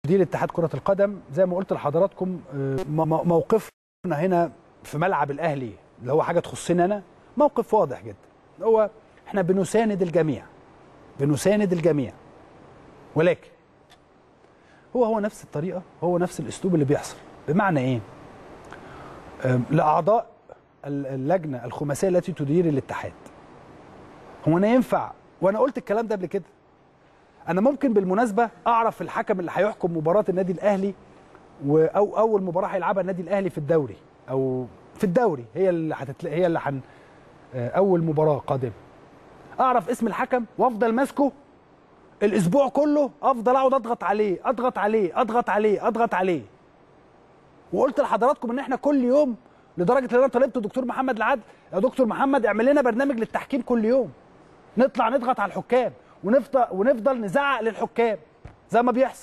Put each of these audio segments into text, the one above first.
تدير اتحاد كره القدم زي ما قلت لحضراتكم آه، م- م- موقفنا هنا في ملعب الاهلي اللي هو حاجه تخصني انا موقف واضح جدا هو احنا بنساند الجميع بنساند الجميع ولكن هو هو نفس الطريقه هو نفس الاسلوب اللي بيحصل بمعنى ايه آم، لاعضاء ال- اللجنه الخماسيه التي تدير الاتحاد هو انا ينفع وانا قلت الكلام ده قبل كده انا ممكن بالمناسبه اعرف الحكم اللي هيحكم مباراه النادي الاهلي و- او اول مباراه هيلعبها النادي الاهلي في الدوري او في الدوري هي اللي هتتل... هي اللي هن آه، اول مباراه قادمه اعرف اسم الحكم وافضل ماسكه الاسبوع كله افضل اقعد اضغط عليه اضغط عليه اضغط عليه اضغط عليه وقلت لحضراتكم ان احنا كل يوم لدرجه ان انا طلبت الدكتور محمد العدل يا دكتور محمد اعمل لنا برنامج للتحكيم كل يوم نطلع نضغط على الحكام ونفضل ونفضل نزعق للحكام زي ما بيحصل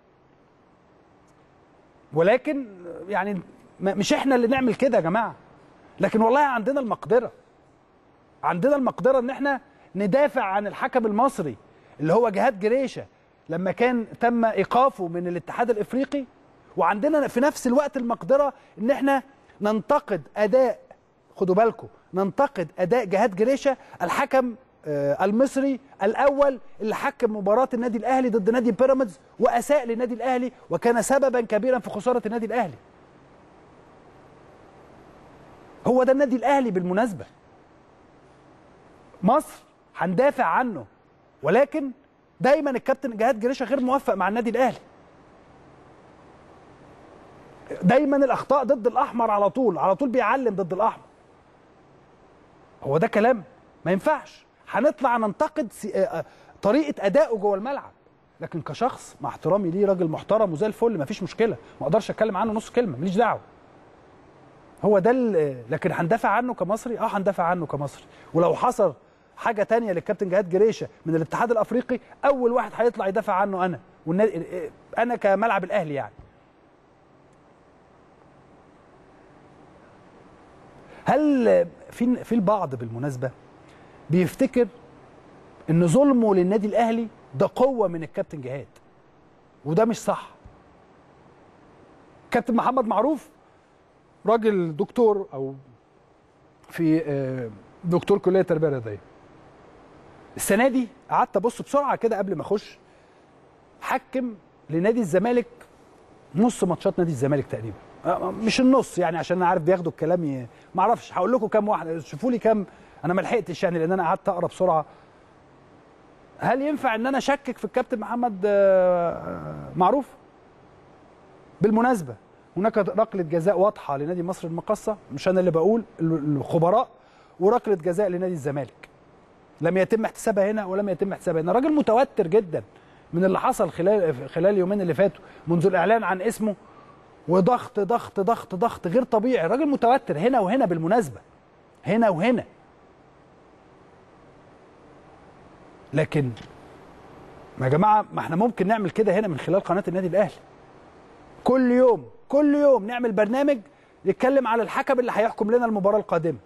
ولكن يعني م- مش احنا اللي نعمل كده يا جماعه لكن والله عندنا المقدره عندنا المقدره ان احنا ندافع عن الحكم المصري اللي هو جهاد جريشه لما كان تم ايقافه من الاتحاد الافريقي وعندنا في نفس الوقت المقدره ان احنا ننتقد اداء خدوا بالكم ننتقد اداء جهاد جريشه الحكم آه، المصري الاول اللي حكم مباراه النادي الاهلي ضد نادي بيراميدز واساء للنادي الاهلي وكان سببا كبيرا في خساره النادي الاهلي هو ده النادي الاهلي بالمناسبه مصر هندافع عنه ولكن دايما الكابتن جهاد جريشه غير موفق مع النادي الاهلي دايما الاخطاء ضد الاحمر على طول على طول بيعلم ضد الاحمر هو ده كلام ما ينفعش هنطلع ننتقد سي- آه، آه، طريقه ادائه جوه الملعب لكن كشخص مع احترامي ليه راجل محترم وزي الفل ما فيش مشكله ما اقدرش اتكلم عنه نص كلمه ماليش دعوه هو ده ال- لكن هندافع عنه كمصري اه هندافع عنه كمصري ولو حصل حاجه تانية للكابتن جهاد جريشه من الاتحاد الافريقي اول واحد هيطلع يدافع عنه انا والنادي انا كملعب الاهلي يعني هل في في البعض بالمناسبه بيفتكر ان ظلمه للنادي الاهلي ده قوه من الكابتن جهاد وده مش صح كابتن محمد معروف راجل دكتور او في آه، دكتور كليه تربيه رياضيه السنه دي قعدت ابص بسرعه كده قبل ما اخش حكم لنادي الزمالك نص ماتشات نادي الزمالك تقريبا آه، مش النص يعني عشان انا عارف بياخدوا الكلام ي... ما اعرفش هقول لكم كام واحد شوفوا لي كام انا ما لحقتش يعني لان انا قعدت اقرا بسرعه هل ينفع ان انا اشكك في الكابتن محمد آه، آه، معروف بالمناسبه هناك ركله جزاء واضحه لنادي مصر المقاصه مش انا اللي بقول ال- الخبراء وركله جزاء لنادي الزمالك لم يتم احتسابها هنا ولم يتم احتسابها هنا راجل متوتر جدا من اللي حصل خلال خلال اليومين اللي فاتوا منذ الاعلان عن اسمه وضغط ضغط ضغط ضغط غير طبيعي راجل متوتر هنا وهنا بالمناسبه هنا وهنا لكن يا جماعه ما احنا ممكن نعمل كده هنا من خلال قناه النادي الاهلي كل يوم كل يوم نعمل برنامج يتكلم على الحكم اللي هيحكم لنا المباراه القادمه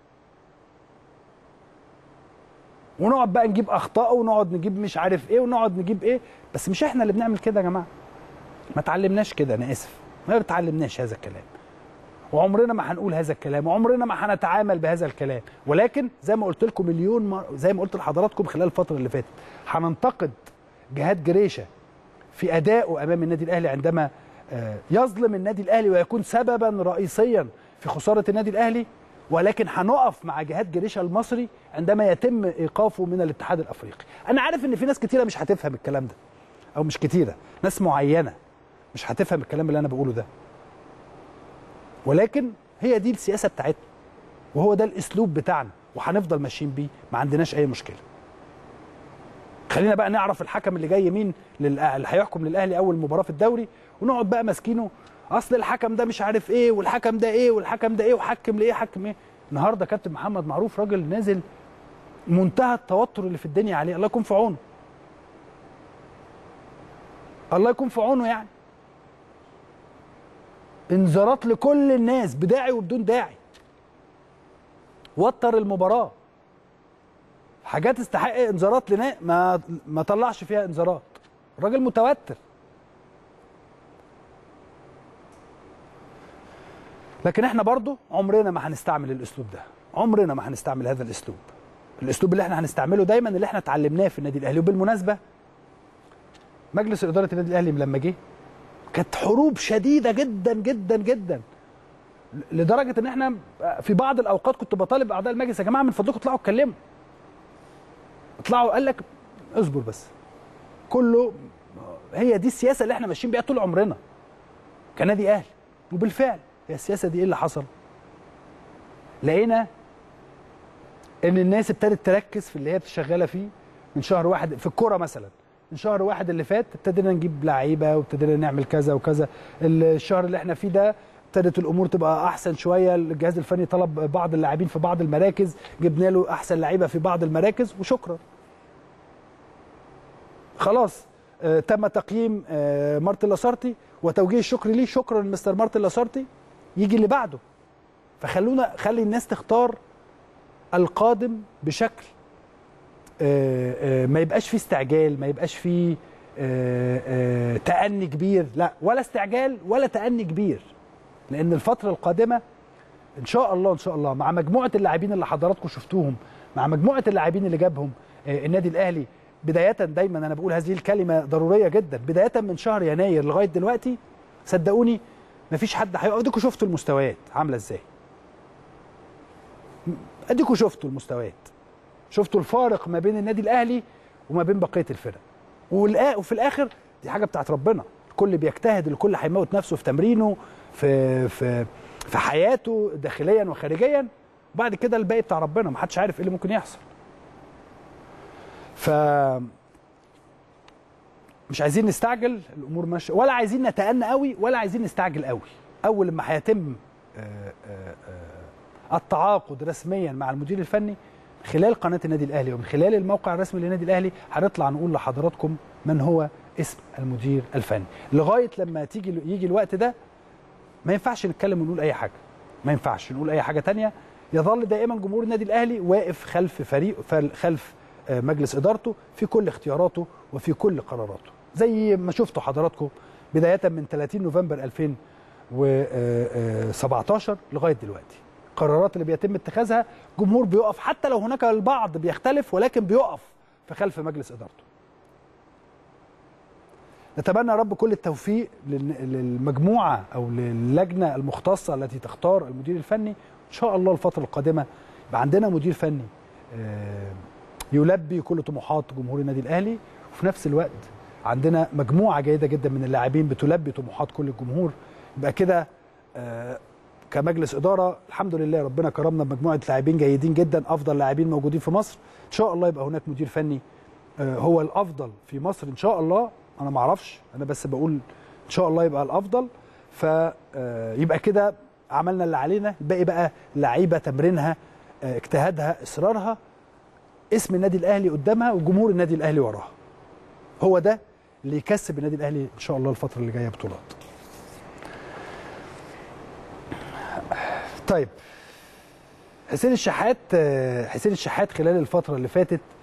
ونقعد بقى نجيب اخطاء ونقعد نجيب مش عارف ايه ونقعد نجيب ايه بس مش احنا اللي بنعمل كده يا جماعه ما تعلمناش كده انا اسف ما بتعلمناش هذا الكلام وعمرنا ما هنقول هذا الكلام وعمرنا ما هنتعامل بهذا الكلام ولكن زي ما قلت لكم مليون مر... زي ما قلت لحضراتكم خلال الفتره اللي فاتت هننتقد جهاد جريشه في ادائه امام النادي الاهلي عندما آه، يظلم النادي الاهلي ويكون سببا رئيسيا في خساره النادي الاهلي ولكن هنقف مع جهاد جريشه المصري عندما يتم ايقافه من الاتحاد الافريقي انا عارف ان في ناس كتيره مش هتفهم الكلام ده او مش كتيره ناس معينه مش هتفهم الكلام اللي انا بقوله ده ولكن هي دي السياسه بتاعتنا وهو ده الاسلوب بتاعنا وهنفضل ماشيين بيه ما عندناش اي مشكله خلينا بقى نعرف الحكم اللي جاي مين للأ- اللي هيحكم للاهلي اول مباراه في الدوري ونقعد بقى ماسكينه اصل الحكم ده مش عارف ايه والحكم ده ايه والحكم ده ايه وحكم ليه حكم ايه النهارده كابتن محمد معروف راجل نازل منتهى التوتر اللي في الدنيا عليه الله يكون في عونه الله يكون في عونه يعني انذارات لكل الناس بداعي وبدون داعي وتر المباراه حاجات تستحق انذارات لنا ما ما طلعش فيها انذارات الراجل متوتر لكن احنا برضو عمرنا ما هنستعمل الاسلوب ده عمرنا ما هنستعمل هذا الاسلوب الاسلوب اللي احنا هنستعمله دايما اللي احنا اتعلمناه في النادي الاهلي وبالمناسبه مجلس اداره النادي الاهلي لما جه كانت حروب شديده جدا جدا جدا لدرجه ان احنا في بعض الاوقات كنت بطالب اعضاء المجلس يا جماعه من فضلكم اطلعوا اتكلموا اطلعوا قال لك اصبر بس كله هي دي السياسه اللي احنا ماشيين بيها طول عمرنا كنادي اهلي وبالفعل هي السياسه دي ايه اللي حصل؟ لقينا ان الناس ابتدت تركز في اللي هي شغاله فيه من شهر واحد في الكوره مثلا من شهر واحد اللي فات ابتدينا نجيب لعيبه وابتدينا نعمل كذا وكذا الشهر اللي احنا فيه ده ابتدت الامور تبقى احسن شويه الجهاز الفني طلب بعض اللاعبين في بعض المراكز جبنا له احسن لعيبه في بعض المراكز وشكرا خلاص آه تم تقييم آه مارتن لاسارتي وتوجيه الشكر ليه شكرا مستر مارتن لاسارتي يجي اللي بعده فخلونا خلي الناس تختار القادم بشكل آه آه ما يبقاش فيه استعجال ما يبقاش فيه آه تأني كبير لا ولا استعجال ولا تأني كبير لأن الفترة القادمة إن شاء الله إن شاء الله مع مجموعة اللاعبين اللي حضراتكم شفتوهم مع مجموعة اللاعبين اللي جابهم النادي الأهلي بداية دايما أنا بقول هذه الكلمة ضرورية جدا بداية من شهر يناير لغاية دلوقتي صدقوني مفيش حد هيقف اديكوا شفتوا المستويات عاملة ازاي اديكوا شفتوا المستويات شفتوا الفارق ما بين النادي الاهلي وما بين بقيه الفرق وفي الاخر دي حاجه بتاعت ربنا الكل بيجتهد الكل هيموت نفسه في تمرينه في في في حياته داخليا وخارجيا وبعد كده الباقي بتاع ربنا محدش عارف ايه اللي ممكن يحصل ف مش عايزين نستعجل الامور ماشيه ولا عايزين نتأنى قوي ولا عايزين نستعجل قوي اول لما هيتم التعاقد رسميا مع المدير الفني خلال قناه النادي الاهلي ومن خلال الموقع الرسمي للنادي الاهلي هنطلع نقول لحضراتكم من هو اسم المدير الفني لغايه لما تيجي يجي الوقت ده ما ينفعش نتكلم ونقول اي حاجه ما ينفعش نقول اي حاجه تانية يظل دائما جمهور النادي الاهلي واقف خلف فريق خلف مجلس ادارته في كل اختياراته وفي كل قراراته زي ما شفتوا حضراتكم بدايه من 30 نوفمبر 2017 لغايه دلوقتي القرارات اللي بيتم اتخاذها جمهور بيقف حتى لو هناك البعض بيختلف ولكن بيقف في خلف مجلس ادارته نتمنى يا رب كل التوفيق للمجموعه او للجنه المختصه التي تختار المدير الفني ان شاء الله الفتره القادمه يبقى عندنا مدير فني يلبي كل طموحات جمهور النادي الاهلي وفي نفس الوقت عندنا مجموعه جيده جدا من اللاعبين بتلبي طموحات كل الجمهور يبقى كده كمجلس اداره الحمد لله ربنا كرمنا بمجموعه لاعبين جيدين جدا افضل لاعبين موجودين في مصر ان شاء الله يبقى هناك مدير فني هو الافضل في مصر ان شاء الله انا ما اعرفش انا بس بقول ان شاء الله يبقى الافضل فيبقى كده عملنا اللي علينا الباقي بقى لعيبه تمرينها اجتهادها اصرارها اسم النادي الاهلي قدامها وجمهور النادي الاهلي وراها هو ده اللي يكسب النادي الاهلي ان شاء الله الفتره اللي جايه بطولات طيب حسين الشحات حسين الشحات خلال الفتره اللي فاتت